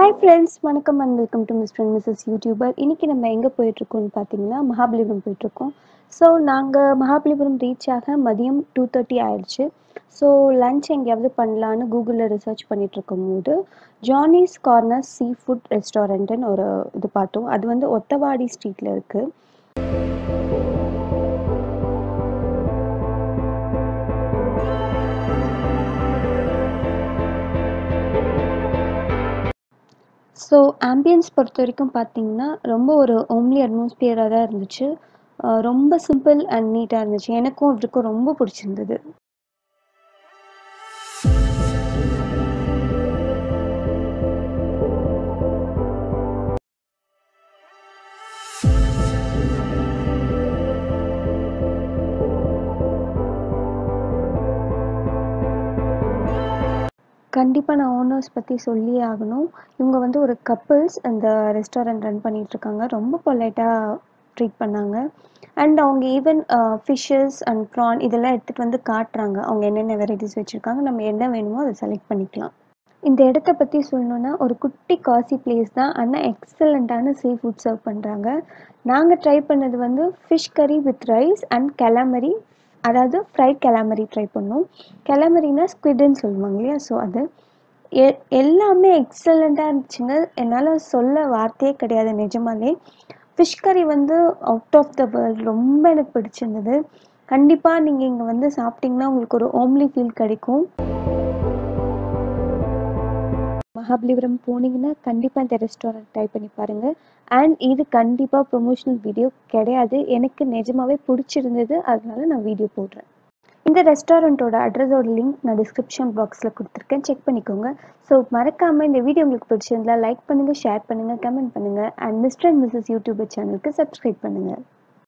hi friends வணக்கம் and welcome to mister and missus YouTuber இன்றைக்கி நம்ம எங்கே போயிட்டுருக்கோம்னு பார்த்தீங்கன்னா மகாபலிபுரம் போயிட்டுருக்கோம் ஸோ நாங்கள் மகாபலிபுரம் ரீச் ஆக மதியம் டூ தேர்ட்டி ஆயிடுச்சு ஸோ லஞ்ச் எங்கேயாவது பண்ணலான்னு கூகுளில் ரிசர்ச் பண்ணிட்டு இருக்கும்போது ஜானிஸ் கார்னர் சீ ஃபுட் ரெஸ்டாரண்ட்டுன்னு ஒரு இது பார்த்தோம் அது வந்து ஒத்தவாடி ஸ்ட்ரீட்டில் இருக்குது ஸோ ஆம்பியன்ஸ் பொறுத்த வரைக்கும் பார்த்தீங்கன்னா ரொம்ப ஒரு ஹோம்லி அட்மாஸ்பியராக தான் இருந்துச்சு அஹ் ரொம்ப சிம்பிள் அண்ட் நீட்டாக இருந்துச்சு எனக்கும் இவருக்கும் ரொம்ப பிடிச்சிருந்தது கண்டிப்பாக நான் ஓனர்ஸ் பற்றி சொல்லியே ஆகணும் இவங்க வந்து ஒரு கப்புள்ஸ் இந்த ரெஸ்டாரண்ட் ரன் பண்ணிட்டு இருக்காங்க ரொம்ப பொலைட்டாக ட்ரீட் பண்ணாங்க அண்ட் அவங்க ஈவன் ஃபிஷ்ஷஸ் அண்ட் ப்ரான் இதெல்லாம் எடுத்துகிட்டு வந்து காட்டுறாங்க அவங்க என்னென்ன வெரைட்டிஸ் வச்சுருக்காங்க நம்ம என்ன வேணுமோ அதை செலக்ட் பண்ணிக்கலாம் இந்த இடத்த பற்றி சொல்லணுன்னா ஒரு குட்டி காசி பிளேஸ் தான் ஆனால் எக்ஸலண்ட்டான சீ ஃபுட் சர்வ் பண்ணுறாங்க நாங்கள் ட்ரை பண்ணது வந்து ஃபிஷ் கறி வித் ரைஸ் அண்ட் கெலாமரி அதாவது ஃப்ரைட் கெலாமரி ட்ரை பண்ணோம் கெலாமரினா ஸ்குவிடுன்னு சொல்லுவாங்க இல்லையா ஸோ அது எ எல்லாமே எக்ஸலண்ட்டாக இருந்துச்சுங்க என்னால் சொல்ல வார்த்தையே கிடையாது நிஜமாலே ஃபிஷ் கறி வந்து அவுட் ஆஃப் த வேர்ல்ட் ரொம்ப எனக்கு பிடிச்சிருந்தது கண்டிப்பாக நீங்கள் இங்கே வந்து சாப்பிட்டீங்கன்னா உங்களுக்கு ஒரு ஹோம்லி ஃபீல் கிடைக்கும் மகாபலிபுரம் போனீங்கன்னா கண்டிப்பாக இந்த ரெஸ்டாரண்ட் ட்ரை பண்ணி பாருங்கள் அண்ட் இது கண்டிப்பாக ப்ரொமோஷனல் வீடியோ கிடையாது எனக்கு நிஜமாவே பிடிச்சிருந்தது அதனால நான் வீடியோ போடுறேன் இந்த ரெஸ்டாரண்ட்டோட அட்ரஸோட லிங்க் நான் டிஸ்கிரிப்ஷன் பாக்ஸில் கொடுத்துருக்கேன் செக் பண்ணிக்கோங்க ஸோ மறக்காமல் இந்த வீடியோ உங்களுக்கு பிடிச்சிருந்தா லைக் பண்ணுங்கள் ஷேர் பண்ணுங்கள் கமெண்ட் பண்ணுங்கள் and mister and missus YouTuber சேனலுக்கு சப்ஸ்கிரைப் பண்ணுங்கள்